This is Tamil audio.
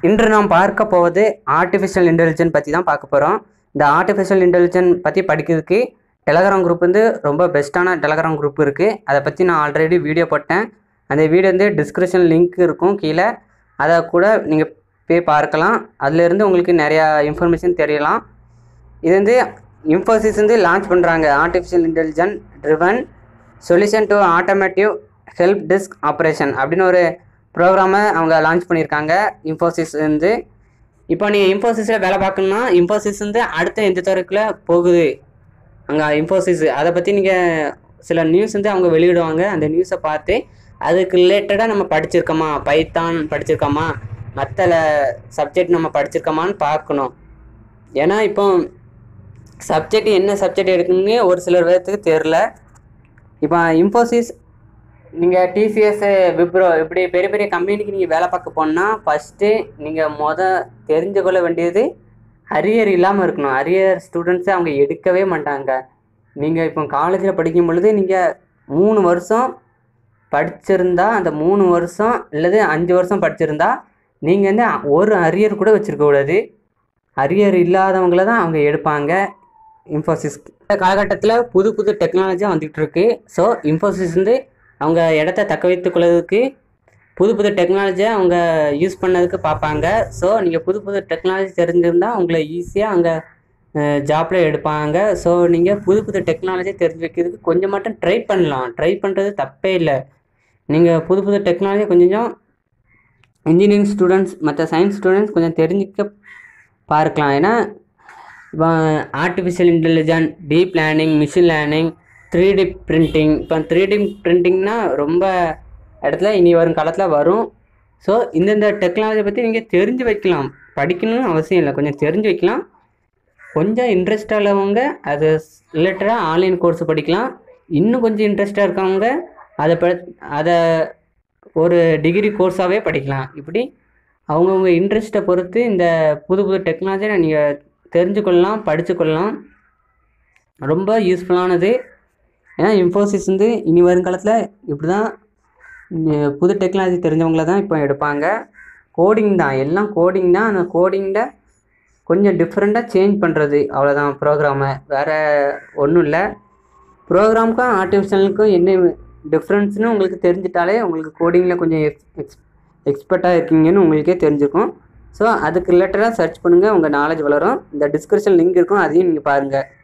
இன்று நாம் பார்க்க போவது ஆர்டிஃபிஷியல் இன்டெலிஜென்ஸ் பற்றி தான் பார்க்க போகிறோம் இந்த ஆர்டிஃபிஷியல் இன்டெலிஜென்ஸ் பற்றி படிக்கிறதுக்கு டெலகிராம் குரூப் வந்து ரொம்ப பெஸ்ட்டான டெலகிராம் குரூப் இருக்குது அதை பற்றி நான் ஆல்ரெடி வீடியோ போட்டேன் அந்த வீடியோ வந்து டிஸ்கிரிப்ஷன் லிங்க் இருக்கும் கீழே அதை கூட நீங்கள் போய் பார்க்கலாம் அதுலேருந்து உங்களுக்கு நிறையா இன்ஃபர்மேஷன் தெரியலாம் இது வந்து இன்ஃபோசிஸ் வந்து லான்ச் பண்ணுறாங்க artificial intelligent driven solution to automotive help desk operation அப்படின்னு ஒரு ப்ரோக்ராமை அவங்க லான்ச் பண்ணியிருக்காங்க இன்ஃபோசிஸ் வந்து இப்போ நீங்கள் இன்ஃபோசிஸில் வேலை பார்க்கணுன்னா இன்ஃபோசிஸ் வந்து அடுத்த எந்த துறைக்குள்ளே போகுது அங்கே இன்ஃபோசிஸ் அதை பற்றி நீங்கள் சில நியூஸ் வந்து அவங்க வெளியிடுவாங்க அந்த நியூஸை பார்த்து அதுக்கு ரிலேட்டடாக நம்ம படிச்சிருக்கோமா பைத்தான் படிச்சிருக்கோமா மற்ற சப்ஜெக்ட் நம்ம படிச்சிருக்கோமான்னு பார்க்கணும் ஏன்னா இப்போ சப்ஜெக்ட் என்ன சப்ஜெக்ட் எடுக்கணும்னு ஒரு சிலர் பேர்த்துக்கு தெரில இப்போ இன்ஃபோசிஸ் நீங்கள் டிசிஎஸ் விப்ரோ இப்படி பெரிய பெரிய கம்பெனிக்கு நீங்கள் வேலை பார்க்க போனால் ஃபஸ்ட்டு நீங்கள் மொத தெரிஞ்சு கொள்ள வேண்டியது அரியர் இல்லாமல் இருக்கணும் அரியர் ஸ்டூடெண்ட்ஸை அவங்க எடுக்கவே மாட்டாங்க நீங்கள் இப்போ காலேஜில் படிக்கும் பொழுது நீங்கள் மூணு வருஷம் படிச்சிருந்தா அந்த மூணு வருஷம் அல்லது அஞ்சு வருஷம் படிச்சிருந்தா நீங்கள் வந்து ஒரு அரியர் கூட வச்சுருக்க கூடாது அரியர் இல்லாதவங்கள தான் அவங்க எடுப்பாங்க இன்ஃபோசிஸ் இந்த காலகட்டத்தில் புது புது டெக்னாலஜியாக வந்துகிட்டு இருக்கு ஸோ இன்ஃபோசிஸ் வந்து அவங்க இடத்த தக்க வைத்துக் கொள்வதற்கு புது புது டெக்னாலஜியை அவங்க யூஸ் பண்ணதுக்கு பார்ப்பாங்க ஸோ நீங்கள் புது புது டெக்னாலஜி தெரிஞ்சிருந்தால் உங்களை ஈஸியாக அங்கே ஜாப்பில் எடுப்பாங்க ஸோ நீங்கள் புது புது டெக்னாலஜி தெரிஞ்சு வைக்கிறதுக்கு கொஞ்சம் மட்டும் ட்ரை பண்ணலாம் ட்ரை பண்ணுறது தப்பே இல்லை நீங்கள் புது புது டெக்னாலஜி கொஞ்சம் இன்ஜினியரிங் ஸ்டூடெண்ட்ஸ் மற்ற சயின்ஸ் ஸ்டூடெண்ட்ஸ் கொஞ்சம் தெரிஞ்சுக்க பார்க்கலாம் ஏன்னா இப்போ artificial intelligent deep learning machine learning three D printing இப்போ த்ரீ டி பிரிண்டிங்னா ரொம்ப இடத்துல இனி வரும் காலத்தில் வரும் ஸோ இந்தந்த டெக்னாலஜி பற்றி நீங்கள் தெரிஞ்சு வைக்கலாம் படிக்கணும்னு அவசியம் இல்லை கொஞ்சம் தெரிஞ்சு வைக்கலாம் கொஞ்சம் இன்ட்ரெஸ்டாக உள்ளவங்க அது ரிலேட்டடாக ஆன்லைன் கோர்ஸ் படிக்கலாம் இன்னும் கொஞ்சம் இன்ட்ரெஸ்டாக இருக்கவங்க அதை ப அதை ஒரு டிகிரி கோர்ஸாகவே படிக்கலாம் இப்படி அவங்கவுங்க இன்ட்ரெஸ்ட்டை பொறுத்து இந்த புது புது டெக்னாலஜியை நீங்கள் தெரிஞ்சுக்கொள்ளலாம் படிச்சுக்கொள்ளலாம் ரொம்ப யூஸ்ஃபுல்லானது ஏன்னா இன்ஃபோசிஸ் வந்து இனி வருங்காலத்தில் இப்படி தான் புது டெக்னாலஜி தெரிஞ்சவங்கள தான் இப்போ எடுப்பாங்க கோடிங் தான் எல்லாம் கோடிங் தான் அந்த கோடிங்கில் கொஞ்சம் டிஃப்ரெண்ட்டாக சேஞ்ச் பண்ணுறது அவ்வளோதான் ப்ரோக்ராமை வேறு ஒன்றும் இல்லை ப்ரோக்ராமுக்கும் ஆர்டிஃபிஷியலுக்கும் என்ன டிஃப்ரென்ஸ்னு உங்களுக்கு தெரிஞ்சிட்டாலே உங்களுக்கு கோடிங்கில் கொஞ்சம் எக்ஸ் எக்ஸ் எக்ஸ்பர்ட்டாக இருக்கீங்கன்னு உங்களுக்கே தெரிஞ்சிருக்கும் ஸோ அதுக்கு ரிலேட்டடாக சர்ச் பண்ணுங்கள் உங்கள் நாலேஜ் வளரும் இந்த டிஸ்கிரிப்ஷன் லிங்க் இருக்கும் அதையும் நீங்கள் பாருங்கள்